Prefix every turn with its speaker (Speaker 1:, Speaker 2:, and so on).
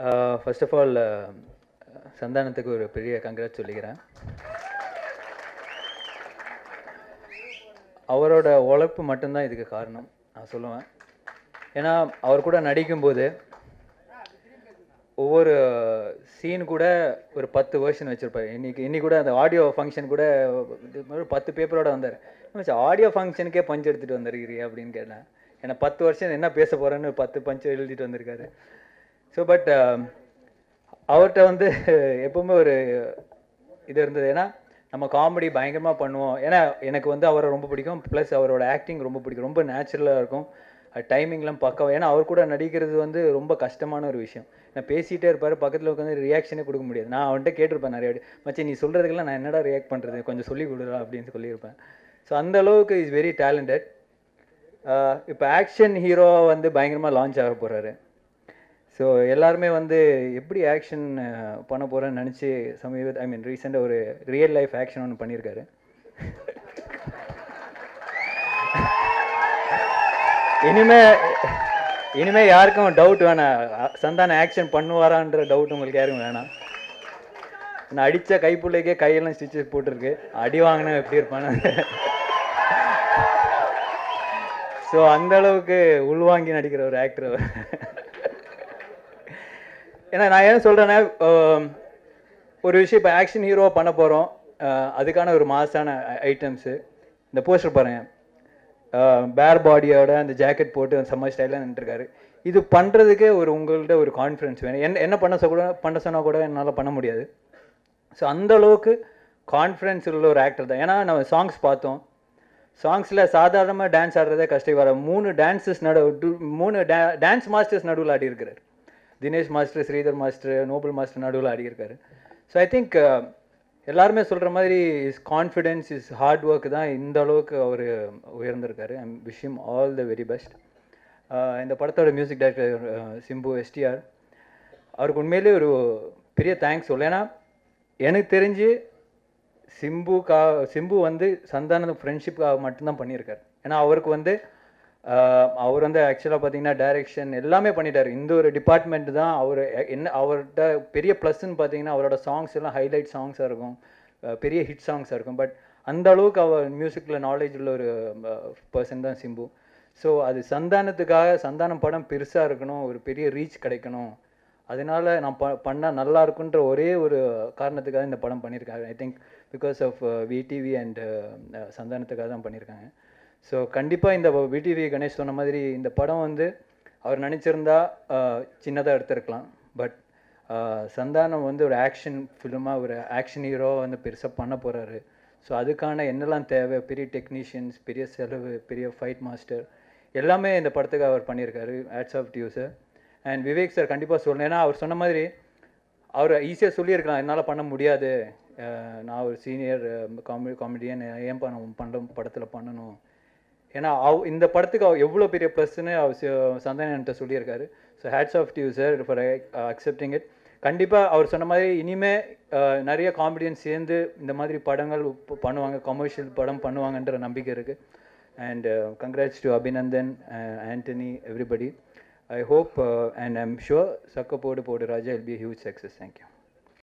Speaker 1: first of all சந்தானத்துக்கு ஒரு பெரிய congrats சொல்லிக்கிறேன் அவரோட உழைப்பு மட்டும்தான் இதுக்கு காரணம் நான் சொல்லுவேன் ஏன்னா அவர் கூட நடிக்கும்போது ஒவ்வொரு சீன் கூட ஒரு பத்து வேர்ஷன் வச்சுருப்பாரு இன்னைக்கு இன்னைக்கு கூட அந்த ஆடியோ ஃபங்க்ஷன் கூட இது மாதிரி பத்து பேப்பரோட வந்தார் ஆடியோ ஃபங்க்ஷனுக்கே பஞ்சு எடுத்துகிட்டு வந்திருக்கிறீ அப்படின்னு கேட்டேன் ஏன்னா பத்து வருஷம் என்ன பேச போகிறேன்னு பத்து பஞ்சு எழுதிட்டு வந்திருக்காரு ஸோ பட் அவர்கிட்ட வந்து எப்பவுமே ஒரு இது இருந்தது ஏன்னா நம்ம காமெடி பயங்கரமாக பண்ணுவோம் ஏன்னா எனக்கு வந்து அவரை ரொம்ப பிடிக்கும் ப்ளஸ் அவரோட ஆக்டிங் ரொம்ப பிடிக்கும் ரொம்ப நேச்சுரலாக இருக்கும் டைமிங்லாம் பக்கம் ஏன்னா அவர் கூட நடிக்கிறது வந்து ரொம்ப கஷ்டமான ஒரு விஷயம் நான் பேசிகிட்டே இருப்பார் பக்கத்தில் உட்காந்து ரியாக்ஷனே கொடுக்க முடியாது நான் அவன்கிட்ட கேட்டிருப்பேன் நிறைய வாட்டி, மச்சி நீ சொல்கிறதுக்கெல்லாம் நான் என்னடா ரியாக்ட் பண்ணுறது கொஞ்சம் சொல்லி கொடுடா அப்படின்னு சொல்லியிருப்பேன் ஸோ அந்த அளவுக்கு இஸ் வெரி டேலண்டட் இப்போ ஆக்ஷன் ஹீரோ வந்து பயங்கரமாக லான்ச் ஆக போகிறாரு ஸோ எல்லாருமே வந்து எப்படி ஆக்ஷன் பண்ண போகிறேன்னு நினச்சி சமீப ஐ மீன் ரீசெண்டாக ஒரு ரியல் லைஃப் ஆக்ஷன் ஒன்று பண்ணியிருக்காரு இனிமே இனிமே யாருக்கும் டவுட் வேணாம் அ- சந்தானம் ஆக்ஷன் பண்ணுவாரான்ற டவுட் உங்களுக்கு யாருக்கும் வேணாம் நான் அடித்த கைப்புள்ளைக்கே கையெல்லாம் ஸ்டிச்சஸ் போட்டிருக்கு அடி வாங்கினா எப்படி இருப்பானு ஸோ அந்த அளவுக்கு உள்வாங்கி நடிக்கிற ஒரு ஆக்டர் ஏன்னா நான் ஏன் சொல்கிறேன்னா ஒரு விஷயம் இப்போ ஆக்ஷன் ஹீரோ பண்ண போகிறோம் அதுக்கான ஒரு மாசான ஐட்டம்ஸு இந்த போஸ்டர் பாருங்க பேர் பாடியோட அந்த ஜாக்கெட் போட்டு செம்ம ஸ்டைலாக நின்றுருக்காரு இது பண்ணுறதுக்கே ஒரு உங்கள்கிட்ட ஒரு கான்ஃபிடன்ஸ் வேணும் என்ன என்ன பண்ண சொ கூட பண்ண சொன்னால் கூட என்னால் பண்ண முடியாது ஸோ அந்த அளவுக்கு கான்ஃபிடன்ஸ் உள்ள ஒரு ஆக்டர் தான் ஏன்னா நம்ம சாங்ஸ் பார்த்தோம் சாங்ஸில் சாதாரணமாக டான்ஸ் ஆடுறதே கஷ்டம் வர மூணு டான்ஸஸ் நடு டு- மூணு டா டான்ஸ் மாஸ்டர்ஸ் நடுவில் ஆடி இருக்கிறார் Dinesh master Sridhar master Noble master நடுவில் ஆடி இருக்காரு ஸோ ஐ திங்க் எல்லாருமே சொல்கிற மாதிரி is confidence is hard work தான் இந்த அளவுக்கு அவர் உயர்ந்திருக்காரு I wish him all the very best இந்த படத்தோட மியூசிக் டைரக்டர் சிம்பு எஸ்டிஆர் அவருக்கு உண்மையிலேயே ஒரு பெரிய தேங்க்ஸ் சொல்ல ஏன்னா எனக்கு தெரிஞ்சு சிம்புக்கா சிம்பு வந்து சந்தானந்த ஃப்ரெண்ட்ஷிப்காக மட்டும்தான் பண்ணியிருக்காரு ஏன்னா அவருக்கு வந்து ஆஹ், அவர் வந்து ஆக்சுவலாக பார்த்தீங்கன்னா டைரக்ஷன் எல்லாமே பண்ணிட்டாரு இந்த ஒரு டிபார்ட்மெண்ட் தான் அவர் என்ன அவர்கிட்ட பெரிய ப்ளஸ்ன்னு பார்த்தீங்கன்னா அவரோட சாங்ஸ் எல்லாம் ஹைலைட் சாங்ஸாக இருக்கும் ஆஹ், பெரிய ஹிட் சாங்ஸாக இருக்கும் பட் அந்த அளவுக்கு அவர் மியூசிக்கில் நாலேஜ் உள்ள ஒரு பர்சன் தான் சிம்பு ஸோ அது சந்தானத்துக்காக சந்தானம் படம் பெருசாக இருக்கணும் ஒரு பெரிய ரீச் கிடைக்கணும் அதனால நான் ப பண்ணால் நல்லா இருக்குன்ற ஒரே ஒரு காரணத்துக்காக இந்த படம் பண்ணியிருக்காங்க I think because of VTV and சந்தானத்துக்காக தான் பண்ணியிருக்காங்க ஸோ கண்டிப்பாக இந்த விடிவி கணேஷ் சொன்ன மாதிரி இந்த படம் வந்து அவர் நினச்சிருந்தா சின்னதாக எடுத்திருக்கலாம் பட் சந்தானம் வந்து ஒரு ஆக்ஷன் ஃபிலிமாக ஒரு ஆக்ஷன் ஹீரோவாக வந்து பெருசாக பண்ண போகிறாரு ஸோ அதுக்கான என்னெல்லாம் தேவை பெரிய டெக்னீஷியன்ஸ் பெரிய செலவு பெரிய ஃபைட் மாஸ்டர் எல்லாமே இந்த படத்துக்கு அவர் பண்ணியிருக்காரு hats off to sir and Vivek sir கண்டிப்பாக சொல்லணும் ஏன்னா அவர் சொன்ன மாதிரி அவர் ஈஸியாக சொல்லியிருக்கலாம் என்னால் பண்ண முடியாது அஹ் நான் ஒரு சீனியர் காமெடி காமெடியன் ஏன் பண்ண பண்ண படத்தில் பண்ணணும் ஏன்னா அவ் இந்த படத்துக்கு அவர் எவ்வளோ பெரிய ப்ளஸ்ன்னு அவர் ச- சந்தானம் என்கிட்ட சொல்லியிருக்காரு so hats off to sir for accepting it கண்டிப்பாக அவர் சொன்ன மாதிரி இனிமே அஹ், நிறைய காமெடியன்ஸ் சேர்ந்து இந்த மாதிரி படங்கள் ப- பண்ணுவாங்க கமர்ஷியல் படம் பண்ணுவாங்கன்ற நம்பிக்கை இருக்குது and congrats to Abhinandan Antony everybody I hope and I'm sure Sakka Podu Podu Raja will be huge success thank you